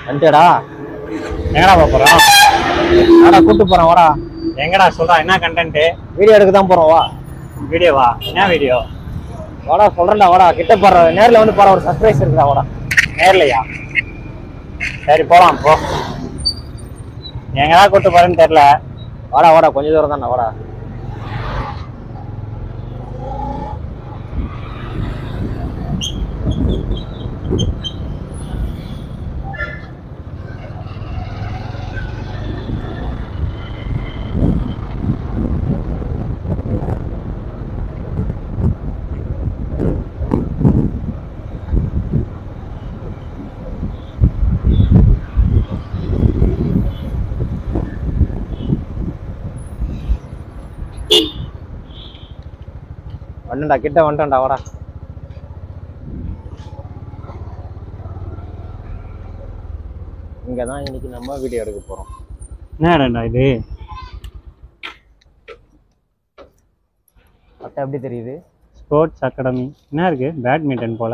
வந்துட்டேடா எங்கடா போப் போறோம் வாடா கூட்டு போறேன் வாடா எங்கடா சொல்றா என்ன கண்டென்ட் வீடியோ எடுக்க தான் போறோம் வா வீடியோவா என்ன வீடியோ வாடா சொல்றேன்டா வாடா கிட்ட போற நேர்ல வந்து பாரு ஒரு சர்ப்ரைஸ் இருக்குடா வாடா நேர்லையா சரி போலாம் போ எங்கடா கூட்டு போறேன்னு தெரியல வாடா வாடா கொஞ்ச தூரம் தான்டா வாடா வந்துடா கிட்ட வந்துட்டேன்டா வாடா இங்க தான் இன்னைக்கு நம்ம வீடியோ எடுக்க போறோம் என்னடா இது பட்டை எப்படி தெரியுது ஸ்போர்ட்ஸ் அகாடமி என்ன இருக்கு பேட்மிண்டன் போல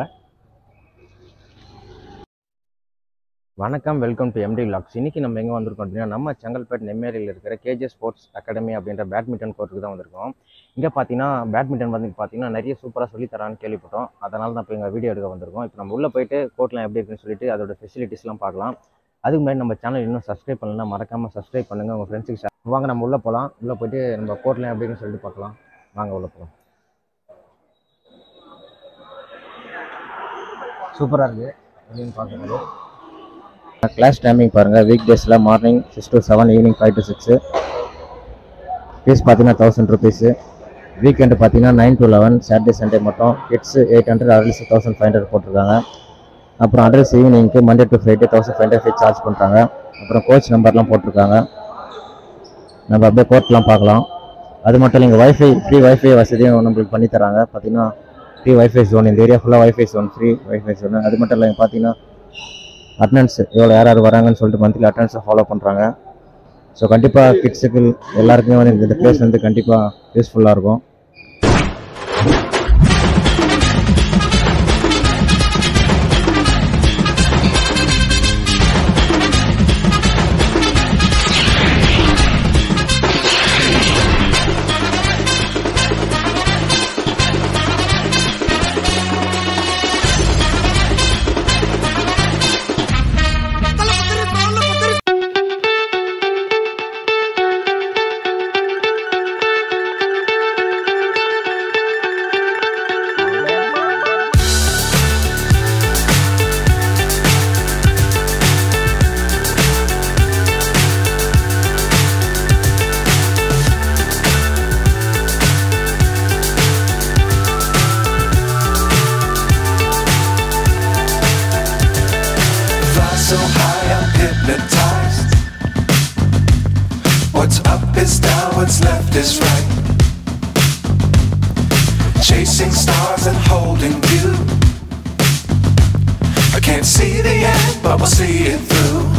வணக்கம் வெல்கம் டு எம்டி லாக்ஸ் இன்னைக்கு நம்ம எங்கே வந்திருக்கோம் அப்படின்னா நம்ம செங்கல்பேட் நெம்மேரியில் இருக்கிற கேஜே ஸ்போர்ட்ஸ் அகாடமி அப்படின்ற பேட்மிண்டன் கோர்ட்டுக்கு தான் வந்திருக்கோம் இங்கே பார்த்தீங்கன்னா பேட்மிண்டன் வந்து பார்த்தீங்கன்னா நிறைய சூப்பராக சொல்லி தரான்னு கேள்விப்பட்டோம் அதனால தான் இப்போ எங்கள் வீடியோ எடுக்க வந்திருக்கோம் இப்போ நம்ம உள்ளே போயிட்டு கோர்ட்லாம் எப்படி இருக்குன்னு சொல்லிட்டு அதோட ஃபெசிலிட்டிஸ்லாம் பார்க்கலாம் அதுக்கு முன்னாடி நம்ம சேனல் இன்னும் சப்ஸ்கிரைப் பண்ணலன்னா மறக்காமல் சப்ஸ்கிரைப் பண்ணுங்கள் உங்கள் ஃப்ரெண்ட்ஸுக்கு share- வாங்க நம்ம உள்ளே போகலாம் உள்ளே போயிட்டு நம்ம கோர்ட்லாம் எப்படின்னு சொல்லிட்டு பார்க்கலாம் வாங்க உள்ளே போகலாம் சூப்பராக இருக்குது அப்படின்னு பார்க்குறது கிளாஸ் டைமிங் பாருங்கள் வீக் டேஸில் morning six to seven evening five to six fees பார்த்தீங்கன்னா தௌசண்ட் ருபீஸு வீக்கெண்டு பார்த்தீங்கன்னா nine to eleven Saturday Sunday மட்டும் kids eight hundred adults thousand five hundred போட்டிருக்காங்க அப்புறம் அட்ரஸ் ஈவினிங்க்கு Monday to Friday thousand five hundred fees charge பண்ணுறாங்க அப்புறம் coach நம்பர்லாம் போட்டிருக்காங்க நம்ம அப்படியே கோர்ட்லாம் பார்க்கலாம் அது மட்டும் இல்லைங்க வைஃபை ஃப்ரீ வைஃபை வசதியும் நம்மளுக்கு பண்ணி தராங்க பார்த்தீங்கன்னா ஃப்ரீ வைஃபை ஜோன் இந்த ஏரியா ஃபுல்லாக wifi zone free wifi zone அது மட்டும் இல்லைங்க பார்த்தீங்கன்னா அட்டனன்ஸ் எவ்வளோ யார் யார் வராங்கன்னு சொல்லிட்டு மந்த்லி அட்டனன்ஸை ஃபாலோ பண்ணுறாங்க ஸோ கண்டிப்பாக கிட்ஸுக்கு எல்லாருக்குமே வந்து இந்த பிளேஸ் வந்து கண்டிப்பாக யூஸ்ஃபுல்லாக இருக்கும் Fly so high, I'm hypnotized. What's up is down, what's left is right. Chasing stars and holding you. I can't see the end, but we'll see it through.